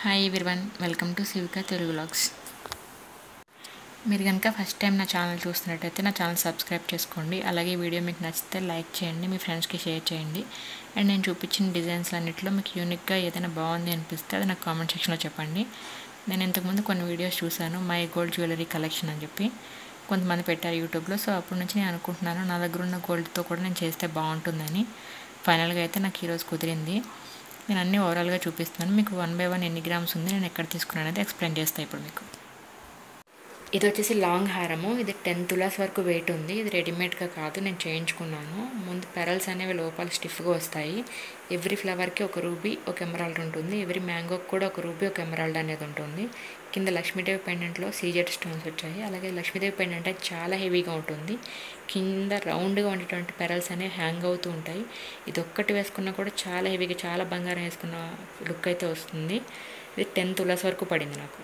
hi everyone welcome to Shivika Telugu vlogs మీరు కనుక first time నా ఛానల్ చూస్తున్నట్టయితే నా ఛానల్ సబ్స్క్రైబ్ చేసుకోండి అలాగే ఈ వీడియో మీకు నచ్చితే లైక్ చేయండి మీ ఫ్రెండ్స్కి షేర్ చేయండి అండ్ నేను చూపించిన డిజైన్స్ అన్నింటిలో మీకు యూనిక్గా ఏదైనా బాగుంది అనిపిస్తే అది నాకు కామెంట్ సెక్షన్లో చెప్పండి నేను ఇంతకుముందు కొన్ని వీడియోస్ చూశాను మై గోల్డ్ జ్యువెలరీ కలెక్షన్ అని చెప్పి కొంతమంది పెట్టారు యూట్యూబ్లో సో అప్పటి నుంచి నేను అనుకుంటున్నాను నా దగ్గర ఉన్న గోల్డ్తో కూడా నేను చేస్తే బాగుంటుందని ఫైనల్గా అయితే నాకు ఈరోజు కుదిరింది నేను అన్నీ ఓవరాల్గా చూపిస్తున్నాను మీకు వన్ బై వన్ ఎన్ని గ్రామ్స్ ఉంది నేను ఎక్కడ తీసుకున్నాను అనేది ఎక్స్ప్లెయిన్ చేస్తాను ఇప్పుడు మీకు ఇది వచ్చేసి లాంగ్ హారము ఇది టెన్ తులాస్ వరకు వెయిట్ ఉంది ఇది రెడీమేడ్గా కాదు నేను చేయించుకున్నాను ముందు పెరల్స్ అనేవి లోపల స్టిఫ్గా వస్తాయి ఎవ్రీ ఫ్లవర్కి ఒక రూబీ ఒక ఎమరాల్డ్ ఉంటుంది ఎవ్రీ మ్యాంగోకి కూడా ఒక రూబీ ఒక ఎమరాల్డ్ అనేది ఉంటుంది కింద లక్ష్మీదేవి పెండెంట్లో సీజెడ్ స్టోన్స్ వచ్చాయి అలాగే లక్ష్మీదేవి పెండెంట్ అయితే చాలా హెవీగా ఉంటుంది కింద రౌండ్గా ఉండేటువంటి పెరల్స్ అనేవి హ్యాంగ్ అవుతూ ఉంటాయి ఇది ఒక్కటి వేసుకున్నా కూడా చాలా హెవీగా చాలా బంగారం వేసుకున్న లుక్ అయితే వస్తుంది ఇది టెన్ తులాస్ వరకు పడింది నాకు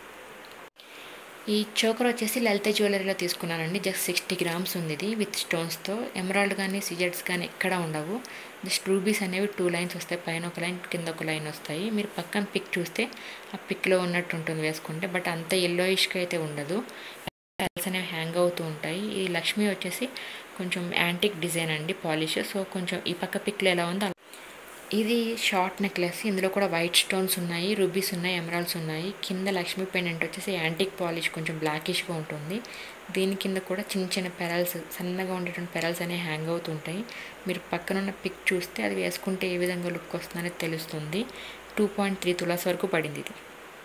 ఈ చోకర్ వచ్చేసి లలిత జ్యువెలరీలో తీసుకున్నానండి జస్ట్ సిక్స్టీ గ్రామ్స్ ఉంది ఇది విత్ స్టోన్స్తో ఎమరాల్డ్ కానీ సిజెట్స్ కానీ ఎక్కడ ఉండవు జస్ట్ రూబీస్ అనేవి టూ లైన్స్ వస్తాయి పైన ఒక లైన్ కింద ఒక లైన్ వస్తాయి మీరు పక్కన పిక్ చూస్తే ఆ పిక్లో ఉన్నట్టు ఉంటుంది వేసుకుంటే బట్ అంత ఎల్లోయిష్గా అయితే ఉండదు పెరల్స్ అనేవి హ్యాంగ్ అవుతూ ఉంటాయి ఈ లక్ష్మి వచ్చేసి కొంచెం యాంటిక్ డిజైన్ అండి పాలిష్ సో కొంచెం ఈ పక్క పిక్లో ఎలా ఉందో ఇది షార్ట్ నెక్లెస్ ఇందులో కూడా వైట్ స్టోన్స్ ఉన్నాయి రూబీస్ ఉన్నాయి ఎమరాల్స్ ఉన్నాయి కింద లక్ష్మీ పెండెంట్ వచ్చేసి యాంటిక్ పాలిష్ కొంచెం బ్లాకిష్గా ఉంటుంది దీని కింద కూడా చిన్న చిన్న పెరల్స్ సన్నగా ఉండేటువంటి పెరల్స్ అనేవి హ్యాంగ్ అవుతుంటాయి మీరు పక్కనున్న పిక్ చూస్తే అది వేసుకుంటే ఏ విధంగా లుక్ వస్తుందనేది తెలుస్తుంది టూ పాయింట్ త్రీ తులాస్ వరకు పడింది ఇది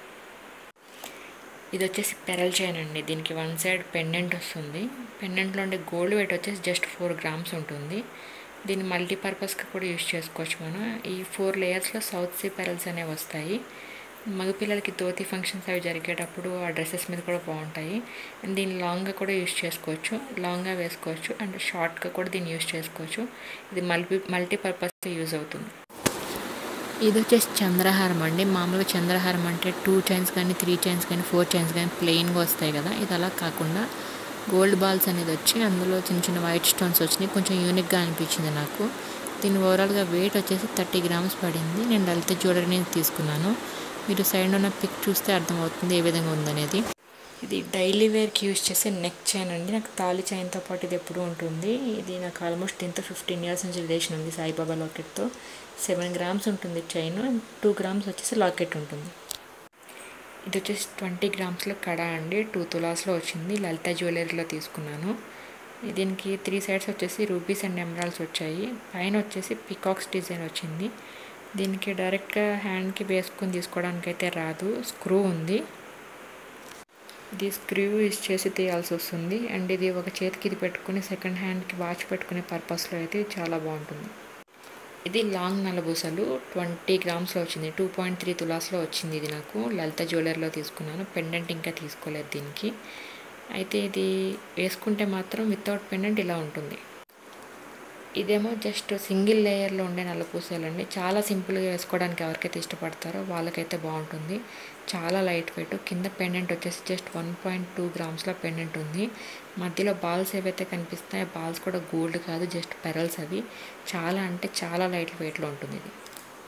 ఇది వచ్చేసి పెరల్ చైన్ అండి దీనికి వన్ సైడ్ పెండెంట్ వస్తుంది పెండెంట్లో ఉండే గోల్డ్ వెయిట్ వచ్చేసి జస్ట్ ఫోర్ గ్రామ్స్ ఉంటుంది దీన్ని మల్టీపర్పస్గా కూడా యూజ్ చేసుకోవచ్చు మనం ఈ ఫోర్ లేయర్స్లో సౌత్ సీ పెరల్స్ అనేవి వస్తాయి మగపిల్లలకి ధోతి ఫంక్షన్స్ అవి జరిగేటప్పుడు ఆ డ్రెస్సెస్ మీద కూడా బాగుంటాయి అండ్ దీన్ని లాంగ్గా కూడా యూజ్ చేసుకోవచ్చు లాంగ్గా వేసుకోవచ్చు అండ్ షార్ట్గా కూడా దీన్ని యూజ్ చేసుకోవచ్చు ఇది మల్టీ మల్టీపర్పస్గా యూజ్ అవుతుంది ఇది వచ్చేసి చంద్రహారం అండి మామూలుగా చంద్రహారం అంటే టూ చైన్స్ కానీ త్రీ చైన్స్ కానీ ఫోర్ చైన్స్ కానీ ప్లెయిన్గా వస్తాయి కదా ఇది అలా కాకుండా గోల్డ్ బాల్స్ అనేది వచ్చి అందులో చిన్న చిన్న వైట్ స్టోన్స్ వచ్చినాయి కొంచెం యూనిక్గా అనిపించింది నాకు దీని ఓవరాల్గా వెయిట్ వచ్చేసి థర్టీ గ్రామ్స్ పడింది నేను లలిత జ్యువెలరీ తీసుకున్నాను మీరు సైడ్ ఉన్న పిక్ చూస్తే అర్థమవుతుంది ఏ విధంగా ఉందనేది ఇది డైలీ వేర్కి యూజ్ చేసే నెక్ చైన్ అండి నాకు తాళి చైన్తో పాటు ఇది ఎప్పుడు ఉంటుంది ఇది నాకు ఆల్మోస్ట్ టెన్త్ ఫిఫ్టీన్ ఇయర్స్ నుంచి రిలేషన్ ఉంది సాయిబాబా లాకెట్తో సెవెన్ గ్రామ్స్ ఉంటుంది చైన్ టూ గ్రామ్స్ వచ్చేసి లాకెట్ ఉంటుంది ఇది వచ్చేసి ట్వంటీ గ్రామ్స్లో కడ అండి టూ తులాస్లో వచ్చింది లలిత జ్యువెలరీలో తీసుకున్నాను దీనికి త్రీ సైడ్స్ వచ్చేసి రూబీస్ అండ్ ఎమరాల్స్ వచ్చాయి పైన వచ్చేసి పికాక్స్ డిజైన్ వచ్చింది దీనికి డైరెక్ట్గా హ్యాండ్కి వేసుకొని తీసుకోవడానికి అయితే రాదు స్క్రూ ఉంది ఇది స్క్రూ యూజ్ చేసి తీయాల్సి వస్తుంది అండ్ ఇది ఒక చేతికి ఇది పెట్టుకుని సెకండ్ హ్యాండ్కి వాచ్ పెట్టుకునే పర్పస్లో అయితే చాలా బాగుంటుంది ఇది లాంగ్ నలబూసలు ట్వంటీ గ్రామ్స్లో వచ్చింది టూ పాయింట్ త్రీ తులాస్లో వచ్చింది ఇది నాకు లలిత జ్యువెలరీలో తీసుకున్నాను పెండెంట్ ఇంకా తీసుకోలేదు దీనికి అయితే ఇది వేసుకుంటే మాత్రం వితౌట్ పెండెంట్ ఇలా ఉంటుంది ఇదేమో జస్ట్ సింగిల్ లేయర్లో ఉండే నల్లపూసలు అండి చాలా సింపుల్గా వేసుకోవడానికి ఎవరికైతే ఇష్టపడతారో వాళ్ళకైతే బాగుంటుంది చాలా లైట్ వెయిట్ కింద పెండెంట్ వచ్చేసి జస్ట్ వన్ పాయింట్ టూ గ్రామ్స్లో పెండెంట్ ఉంది మధ్యలో బాల్స్ ఏవైతే కనిపిస్తాయో బాల్స్ కూడా గోల్డ్ కాదు జస్ట్ పెరల్స్ అవి చాలా అంటే చాలా లైట్ వెయిట్లో ఉంటుంది ఇది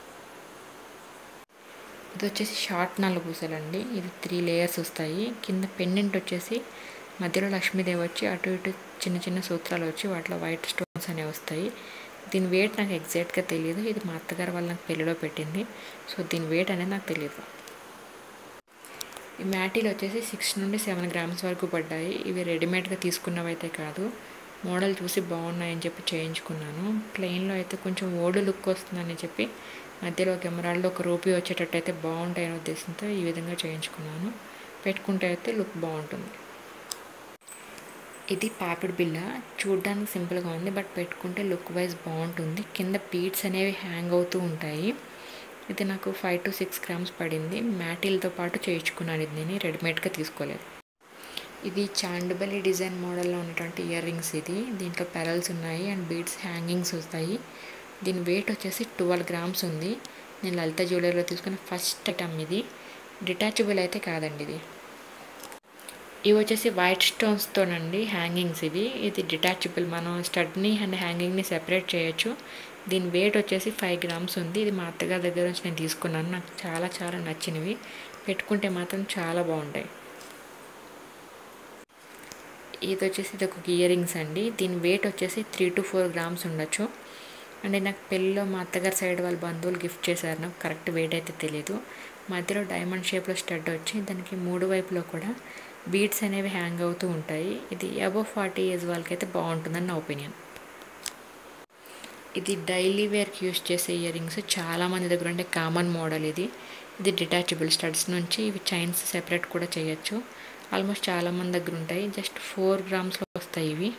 ఇది వచ్చేసి షార్ట్ నల్లపూసలు అండి ఇది త్రీ లేయర్స్ వస్తాయి కింద పెండెంట్ వచ్చేసి మధ్యలో లక్ష్మీదేవి వచ్చి అటు ఇటు చిన్న చిన్న సూత్రాలు వచ్చి వాటిలో వైట్ స్టోన్స్ అనేవి వస్తాయి దీని వెయిట్ నాకు ఎగ్జాక్ట్గా తెలియదు ఇది మా అత్తగారు వాళ్ళు నాకు పెళ్ళిలో పెట్టింది సో దీని వెయిట్ అనేది నాకు తెలియదు ఈ మ్యాటీలు వచ్చేసి సిక్స్ నుండి సెవెన్ గ్రామ్స్ వరకు పడ్డాయి ఇవి రెడీమేడ్గా తీసుకున్నవైతే కాదు మోడల్ చూసి బాగున్నాయని చెప్పి చేయించుకున్నాను ప్లెయిన్లో అయితే కొంచెం ఓల్డ్ లుక్ వస్తుందని చెప్పి మధ్యలో ఒక ఎమరాల్డ్ ఒక రూపీ వచ్చేటట్టు అయితే బాగుంటాయనే ఉద్దేశంతో ఈ విధంగా చేయించుకున్నాను పెట్టుకుంటే అయితే లుక్ బాగుంటుంది ఇది పాపిడి బిల్ల చూడడానికి సింపుల్గా ఉంది బట్ పెట్టుకుంటే లుక్ వైజ్ బాగుంటుంది కింద బీడ్స్ అనేవి హ్యాంగ్ అవుతూ ఉంటాయి ఇది నాకు ఫైవ్ టు సిక్స్ గ్రామ్స్ పడింది మ్యాటిల్తో పాటు చేయించుకున్నాను ఇది నేను రెడీమేడ్గా తీసుకోలేదు ఇది చాండుబలి డిజైన్ మోడల్లో ఉన్నటువంటి ఇయర్ రింగ్స్ ఇది దీంట్లో పెరల్స్ ఉన్నాయి అండ్ బీడ్స్ హ్యాంగింగ్స్ వస్తాయి దీని వెయిట్ వచ్చేసి ట్వెల్వ్ గ్రామ్స్ ఉంది నేను లలిత జ్యువెలరీలో తీసుకున్న ఫస్ట్ ఐటమ్ ఇది డిటాచబుల్ అయితే కాదండి ఇది ఇవి వచ్చేసి వైట్ స్టోన్స్తోనండి హ్యాంగింగ్స్ ఇవి ఇది డిటాచబుల్ మనం స్టడ్ని అండ్ హ్యాంగింగ్ని సెపరేట్ చేయొచ్చు దీని వెయిట్ వచ్చేసి ఫైవ్ గ్రామ్స్ ఉంది ఇది మా అత్తగారి దగ్గర నుంచి నేను తీసుకున్నాను నాకు చాలా చాలా నచ్చినవి పెట్టుకుంటే మాత్రం చాలా బాగుంటాయి ఇది వచ్చేసి ఇది ఒక ఇయర్ రింగ్స్ అండి దీని వెయిట్ వచ్చేసి త్రీ టు ఫోర్ గ్రామ్స్ ఉండొచ్చు అంటే నాకు పెళ్ళిలో మా అత్తగారి సైడ్ వాళ్ళ బంధువులు గిఫ్ట్ చేశారు నాకు కరెక్ట్ వెయిట్ అయితే తెలియదు మధ్యలో డైమండ్ షేప్లో స్టడ్ వచ్చి దానికి మూడు వైపులో కూడా బీడ్స్ అనేవి హ్యాంగ్ అవుతూ ఉంటాయి ఇది అబవ్ ఫార్టీ ఏజ్ వాళ్ళకైతే బాగుంటుందని నా ఒపీనియన్ ఇది డైలీ వేర్కి యూస్ చేసే ఇయర్ రింగ్స్ చాలామంది దగ్గర ఉండే కామన్ మోడల్ ఇది ఇది డిటాచబుల్ స్టడ్స్ నుంచి ఇవి చైన్స్ సెపరేట్ కూడా చేయొచ్చు ఆల్మోస్ట్ చాలామంది దగ్గర ఉంటాయి జస్ట్ ఫోర్ గ్రామ్స్లో వస్తాయి ఇవి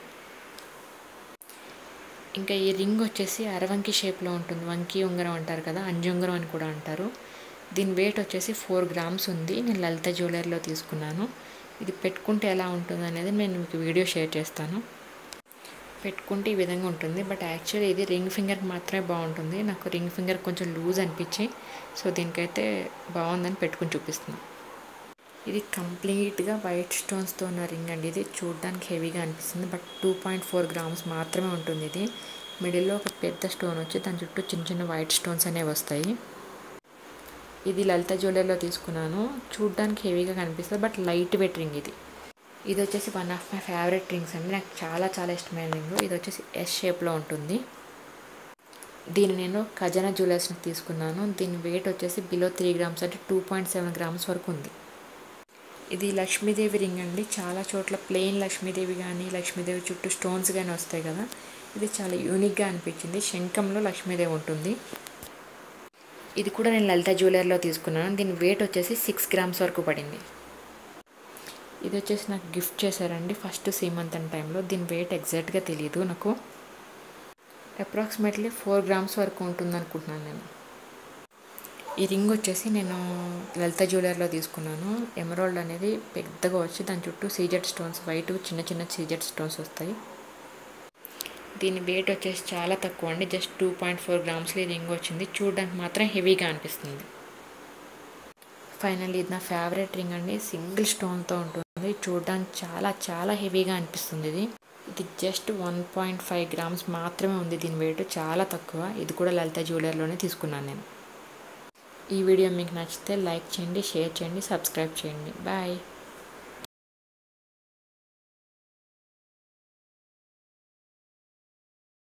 ఇంకా ఈ రింగ్ వచ్చేసి అరవంకి షేప్లో ఉంటుంది వంకి ఉంగరం అంటారు కదా అంజుంగరం అని కూడా అంటారు దీని వెయిట్ వచ్చేసి ఫోర్ గ్రామ్స్ ఉంది నేను లలిత జ్యువెలరీలో తీసుకున్నాను ఇది పెట్టుకుంటే ఎలా ఉంటుంది అనేది నేను మీకు వీడియో షేర్ చేస్తాను పెట్టుకుంటే ఈ విధంగా ఉంటుంది బట్ యాక్చువల్లీ ఇది రింగ్ ఫింగర్కి మాత్రమే బాగుంటుంది నాకు రింగ్ ఫింగర్ కొంచెం లూజ్ అనిపించి సో దీనికైతే బాగుందని పెట్టుకుని చూపిస్తున్నాను ఇది కంప్లీట్గా వైట్ స్టోన్స్తో ఉన్న రింగ్ అండి ఇది చూడడానికి హెవీగా అనిపిస్తుంది but two point four grams మాత్రమే ఉంటుంది ఇది మిడిల్లో ఒక పెద్ద స్టోన్ వచ్చి దాని చుట్టూ చిన్న చిన్న వైట్ స్టోన్స్ అనేవి వస్తాయి ఇది లలిత జ్యువెలరీలో తీసుకున్నాను చూడడానికి హెవీగా కనిపిస్తుంది బట్ లైట్ వెయిట్ రింగ్ ఇది ఇది వచ్చేసి one of my favourite rings అండి నాకు చాలా చాలా ఇష్టమైన రింగ్ ఇది వచ్చేసి ఎస్ షేప్లో ఉంటుంది దీన్ని నేను ఖజానా జ్యువెలర్స్ని తీసుకున్నాను దీని వెయిట్ వచ్చేసి బిలో త్రీ గ్రామ్స్ అంటే టూ పాయింట్ సెవెన్ గ్రామ్స్ వరకు ఉంది ఇది లక్ష్మీదేవి రింగ్ అండి చాలా చోట్ల ప్లెయిన్ లక్ష్మీదేవి కానీ లక్ష్మీదేవి చుట్టూ స్టోన్స్ కానీ వస్తాయి కదా ఇది చాలా యూనిక్గా అనిపించింది శంఖంలో లక్ష్మీదేవి ఉంటుంది ఇది కూడా నేను లలిత జ్యువెలర్లో తీసుకున్నాను దీని వెయిట్ వచ్చేసి సిక్స్ గ్రామ్స్ వరకు పడింది ఇది వచ్చేసి నాకు గిఫ్ట్ చేశారండి ఫస్ట్ సీమంతన్ టైంలో దీని వెయిట్ ఎగ్జాక్ట్గా తెలియదు నాకు అప్రాక్సిమేట్లీ ఫోర్ గ్రామ్స్ వరకు ఉంటుంది అనుకుంటున్నాను నేను ఈ రింగ్ వచ్చేసి నేను లలిత జ్యువెలర్లో తీసుకున్నాను ఎమరాల్డ్ అనేది పెద్దగా వచ్చి దాని చుట్టూ సీజెడ్ స్టోన్స్ వైట్ చిన్న చిన్న సీజెడ్ స్టోన్స్ వస్తాయి దీని వెయిట్ వచ్చేసి చాలా తక్కువ అండి జస్ట్ టూ పాయింట్ ఫోర్ గ్రామ్స్లో ఈ రింగ్ వచ్చింది చూడడానికి మాత్రం హెవీగా అనిపిస్తుంది ఫైనల్లీ ఇది నా ఫేవరెట్ రింగ్ అండి సింగిల్ స్టోన్తో ఉంటుంది చూడడానికి చాలా చాలా హెవీగా అనిపిస్తుంది ఇది ఇది just one point five grams మాత్రమే ఉంది దీని వెయిట్ చాలా తక్కువ ఇది కూడా లలిత జ్యువెలర్లోనే తీసుకున్నాను నేను ఈ వీడియో మీకు నచ్చితే లైక్ చేయండి షేర్ చేయండి సబ్స్క్రైబ్ చేయండి బాయ్